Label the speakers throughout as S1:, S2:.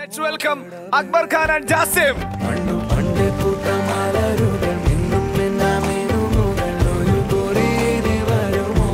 S1: Let's welcome Akbar Khan and Jasim
S2: പണ്ടു പണ്ട് കൂട്ടമലരുകൾ മിന്നും മിന്നാമിനുമുകൾ ഒരു പൊറീനി വരുമോ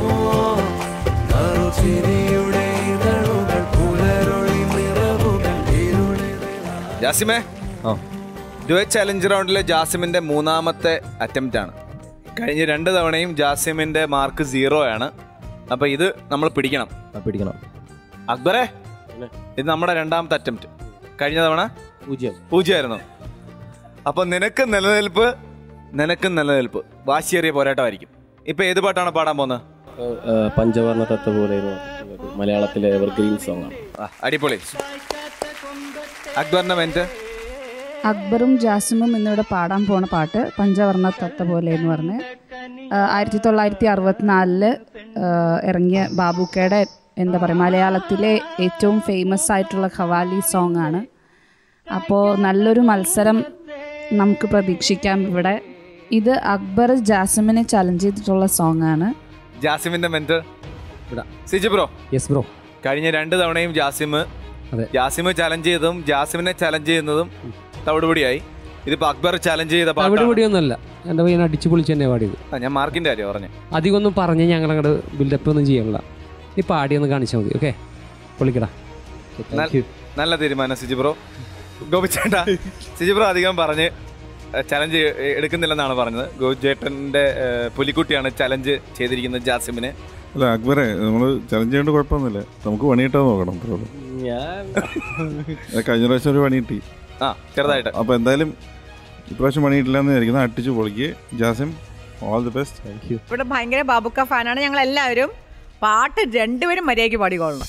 S2: നറുചിരിയുടെ ഇതളുകൾ പുലരൊളി നിറവുകൾ ഇരുളിലെ
S1: ജാസിമേ
S3: ആ
S1: ഡുവറ്റ് ചലഞ്ച് റൗണ്ടിലെ ജാസിമിന്റെ മൂന്നാമത്തെ അറ്റംപ്റ്റ് ആണ് കഴിഞ്ഞ രണ്ട് തവണയും ജാസിമിന്റെ മാർക്ക് സീറോ ആണ് അപ്പൊ ഇത് നമ്മൾ പിടിക്കണം
S3: ആ, പിടിക്കണം
S1: അക്ബറെ ഇത് നമ്മുടെ രണ്ടാമത്തെ അറ്റംപ്റ്റ് കഴിഞ്ഞ തവണ
S3: പൂജ്യം
S1: പൂജ്യമായിരുന്നു അപ്പൊ നിനക്ക് നിലനിൽപ്പ് നിനക്ക് നിലനിൽപ്പ് വാശിയേറിയ പോരാട്ടമായിരിക്കും ഇപ്പൊ ഏത് പാട്ടാണ് പാടാൻ പോകുന്നത്
S4: പഞ്ചവർണ്ണ തത്വ പോലെ മലയാളത്തിലെ എവർഗ്രീൻ സോങ് ആണ്
S1: ആ, അടിപൊളി അക്ബറിന്റെ മെന്റ്
S5: അക്ബറും ജാസിമും എന്നിവിടെ പാടാൻ പോണ പാട്ട് പഞ്ചവർണ്ണ തത്ത പോലെ എന്ന് പറഞ്ഞ് ആയിരത്തി തൊള്ളായിരത്തി അറുപത്തിനാലില് ഇറങ്ങിയ ബാബുക്കയുടെ എന്താ പറയുക മലയാളത്തിലെ ഏറ്റവും ഫേമസ് ആയിട്ടുള്ള ഖവാലി സോങ് ആണ് അപ്പോൾ നല്ലൊരു മത്സരം നമുക്ക് പ്രതീക്ഷിക്കാം ഇവിടെ ഇത് അക്ബർ ജാസിമിനെ ചലഞ്ച് ചെയ്തിട്ടുള്ള സോങ് ആണ്
S1: ജാസിമിന്റെ മെന്റ്
S3: ഇവിടെ.
S1: സിജു ബ്രോ
S3: യെസ് ബ്രോ
S1: കഴിഞ്ഞ രണ്ട് തവണയും ജാസിം
S3: അതെ.
S1: ജാസിം ചലഞ്ച് ചെയ്തതും ജാസിമിനെ ചലഞ്ച് ചെയ്യുന്നതും തവിടുപൊടിയായി ഇതിപ്പോ അക്ബർ ചലഞ്ച് ചെയ്ത
S6: അവിടെ
S1: പാട്ടാണ്
S6: പൊടിയൊന്നുമല്ല എൻ്റെ പയ്യൻ അടിച്ചു പൊളിച്ച് തന്നെ പാടിയത്
S1: ആ, ഞാൻ മാർക്കിന്റെ കാര്യം പറഞ്ഞു
S6: അധികം ഒന്നും പറഞ്ഞ് ഞങ്ങൾ അങ്ങോട്ട് ബിൽഡപ്പ് ഒന്നും ചെയ്യണില്ല നീ പാടി ഒന്ന് കാണിച്ചാൽ മതി ഓക്കെ പൊളിക്കടാ താങ്ക് യു
S1: നല്ല തീരുമാനം സിജു ബ്രോ ഗോപിച്ചേട്ടാ സിജു ബ്രോ അധികം പറഞ്ഞ് ചലഞ്ച് എടുക്കുന്നില്ലെന്നാണ് പറഞ്ഞത് ഗോപിച്ചേട്ടന്റെ ഏഹ്, പുലിക്കുട്ടിയാണ് ചലഞ്ച് ചെയ്തിരിക്കുന്നത് ജാസിമിനെ
S7: അല്ല അക്ബറെ നമ്മൾ ചലഞ്ച് ചെയ്യേണ്ട കുഴപ്പമൊന്നുമില്ല നമുക്ക് പണിയിട്ടാ നോക്കണം അത്രേ ഉള്ളൂ.
S4: ഞാൻ
S7: അത് കഴിഞ്ഞ പ്രാവശ്യം ഒരു പണിയിട്ടി
S1: ആ ചെറുതായിട്ട്
S7: അപ്പൊ എന്തായാലും ഇപ്രാവശ്യം പണിയിട്ടില്ല എന്ന് വിചാരിക്കുന്നത് അട്ടിച്ചു പൊളിക്ക് Jasim all the best
S3: thank you
S8: ഇവിടെ ഭയങ്കര ബാബുക്ക ഫാനാണ് ഞങ്ങൾ എല്ലാവരും പാട്ട് രണ്ടുപേരും മര്യാദയ്ക്ക് പാടിക്കൊള്ളണം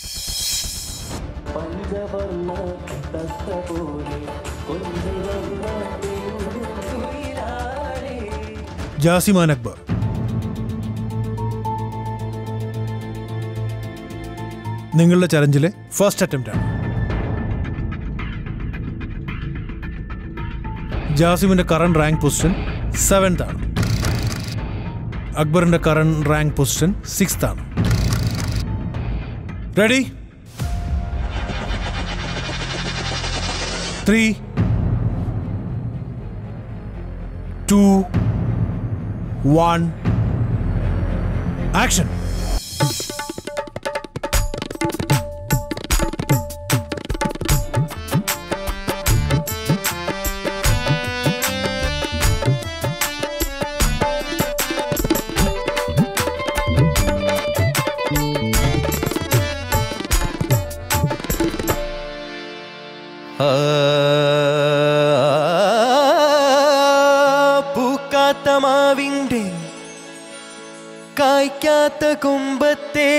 S2: പഞ്ചവർണ്ണ തത്ത പോലെ കൊഞ്ചിവന്ന പെൺകുയിലാളേ.
S9: ജാസിമാൻ അക്ബർ നിങ്ങളുടെ ചലഞ്ചിലെ ഫസ്റ്റ് അറ്റംപ്റ്റ് ആണ് ജാസിമിന്റെ കറണ്ട് റാങ്ക് പൊസിഷൻ സെവൻത് ആണ് അക്ബറിന്റെ കറണ്ട് റാങ്ക് പൊസിഷൻ സിക്സ്ത് ആണ് ready three two one action
S2: പൂക്കാത്ത മാവിൻ്റെ കായ്ക്കാത്ത കുമ്പത്തെ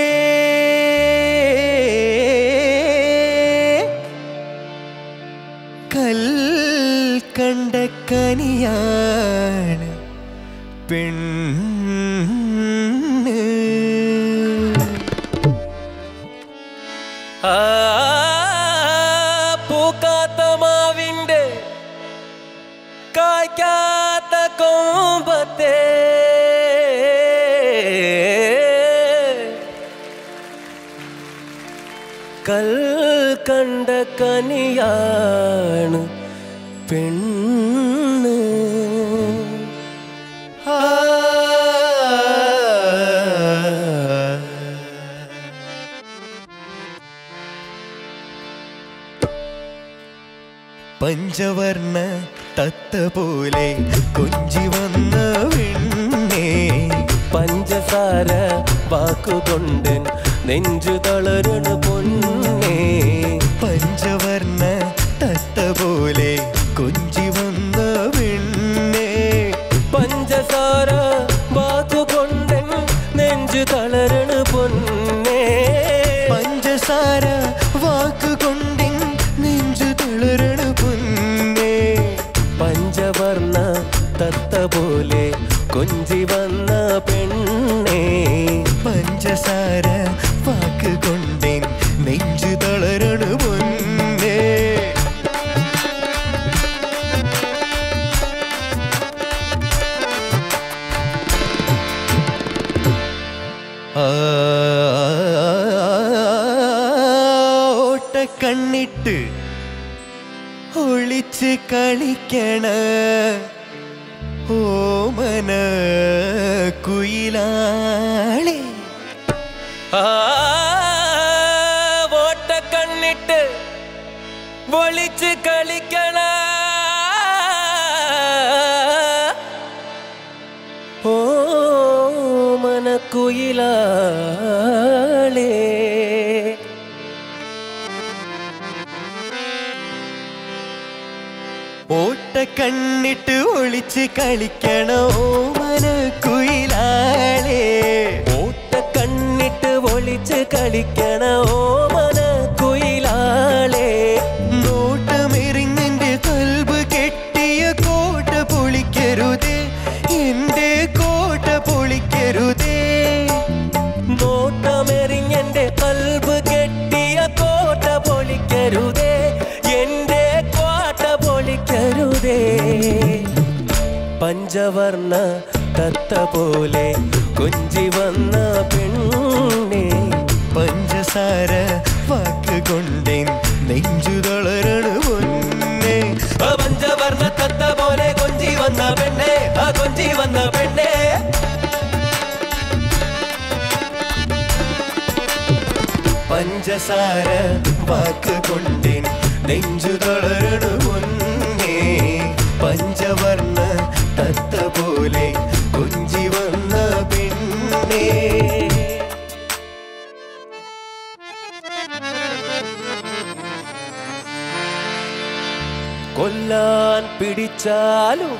S2: കൽ കണ്ട കനിയാണ് പെണ്ണ് ആ പൂക്കാത്ത മാവിൻ്റെ കായ്ക്കാത്ത കൊമ്പത്തെ കൽ കണ്ട കനിയാണ് പെണ്ണ് ആ പഞ്ചവർണ്ണ തത്ത പോലെ കൊഞ്ചി വന്ന വിണ്ണേ പഞ്ചസാര വാക്കുകൊണ്ട് നെഞ്ചു തളരണ പൊന്നേ പഞ്ചവർണ്ണ തത്ത പോലെ കൊഞ്ചി വന്ന വിണ്ണേ പഞ്ചസാര വാക്കുകൊണ്ട് നെഞ്ചു തളരണ പൊന്നേ പഞ്ചസാര വാക്കുകൊണ്ട് നെഞ്ചു തളരണ പൊന്നേ പഞ്ചവർണ്ണ തത്ത പോലെ കൊഞ്ചി വന്ന പെണ്ണേ പഞ്ചസാര വാക്കുകൊണ്ട് നെഞ്ചു തളരണ പൊന്നേ ഓട്ട കണ്ണിട്ട് ഒളിച്ച് കളിക്കണ ഓമന കുയിലാളെ ആ ഓട്ട കണ്ണിട്ട് ഒളിച്ച് കളിക്കണ ഓമന കുയിലാളേ ഓട്ട കണ്ണിട്ട് ഒളിച്ച് കളിക്കണ ഓമന കുയിലാളേ ഓട്ട കണ്ണിട്ട് ഒളിച്ച് കളിക്കണ ഓമന കുയിലാളേ നോട്ടമെറിഞ്ഞെന്റെ കൽബ് കെട്ടിയ കോട്ട പൊളിക്കരുതേ എന്റെ കോട്ട പൊളിക്കരുതേ നോട്ടമെറിഞ്ഞെന്റെ കൽബ് കെട്ടിയ കോട്ട പൊളിക്കരുതേ എന്റെ കോട്ട പൊളിക്കരുതേ പഞ്ചവർണ്ണ തത്ത പോലെ കൊഞ്ചി വന്ന പെണ്ണെ പഞ്ചസാര വാക്ക് കൊണ്ടേ നെഞ്ചു തളരണു പൊന്നെ ആ പഞ്ചവർണ്ണ തത്ത പോലെ കൊഞ്ചി വന്ന പെണ്ണെ ആ കൊഞ്ചി വന്ന പെണ്ണെ പഞ്ചസാര വാക്ക് കൊണ്ടേ നെഞ്ചു തളരണു പൊന്നേ പഞ്ചവർണ്ണ തത്ത പോലെ കൊഞ്ചി വന്ന പെണ്ണേ കൊല്ലാൻ പിടിച്ചാലും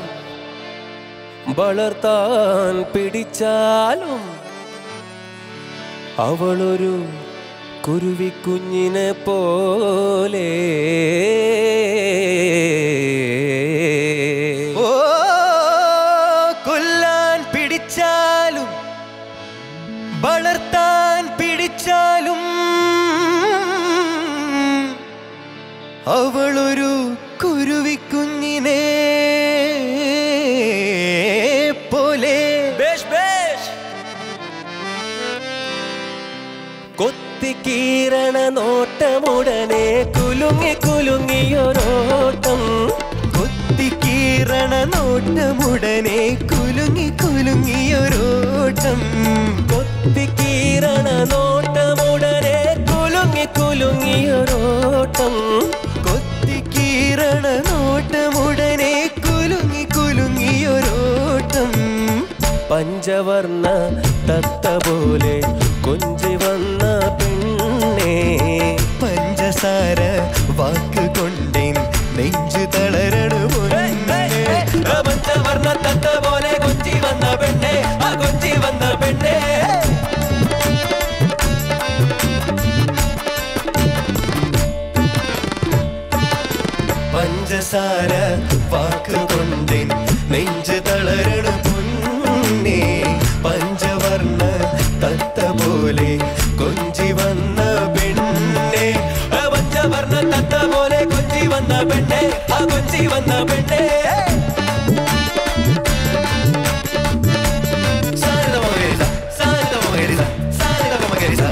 S2: വളർത്താൻ പിടിച്ചാലും അവളൊരു കുരുവിക്കുഞ്ഞിനെ പോലെ ഓ കൊല്ലാൻ പിടിച്ചാലും വളർത്താൻ പിടിച്ചാലും അവളൊരു കുരുവിക്കുഞ്ഞിനെ പോലെ ബേഷ് ബേഷ് കൊത്തിക്കീറണ നോട്ടമുടനെ കുലുങ്ങി കുലുങ്ങിയൊരോട്ടം കൊത്തിക്കീറണ നോട്ടമുടനെ കുലുങ്ങി കുലുങ്ങിയൊരോട്ടം കൊത്തിക്കീറണ നോട്ടമുടനെ കുലുങ്ങി കുലുങ്ങിയൊരോട്ടം കൊത്തിക്കീറണ നോട്ടമുടനെ കുലുങ്ങി കുലുങ്ങിയൊരോട്ടം പഞ്ചവർണ്ണ തത്ത പോലെ കൊഞ്ചി വന്ന പെണ്ണെ പഞ്ചസാര വാക്ക് കൊണ്ടേ നെഞ്ചു തളരണു പഞ്ചവർണ്ണ തത്ത പോലെ കൊഞ്ചി വന്ന പെണ്ണെ ആ കൊഞ്ചി വന്ന പെണ്ണെ പഞ്ചസാര വാക്ക് കൊണ്ടേ നെഞ്ചു തളരണു പൊന്നേ പഞ്ചവർണ്ണ തത്ത പോലെ കൊഞ്ചി വന്ന പെണ്ണെ ആ പഞ്ചവർണ്ണ തത്ത പോലെ കൊഞ്ചി വന്ന പെണ്ണെ ആ കൊഞ്ചി വന്ന പെണ്ണെ സാരിത മകരിത, സാരിത മകരിത, സാരിത മകരിത.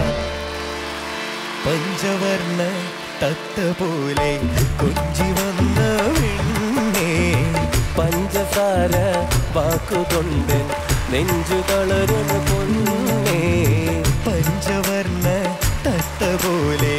S2: പഞ്ചവർണ്ണ തത്ത പോലെ കൊഞ്ചി വന്ന പെണ്ണെ പഞ്ചസാര വാക്കുകൊണ്ട് നെഞ്ചു തളരുന്ന പൊന്നേ പഞ്ചവർണ്ണ തത്ത പോലെ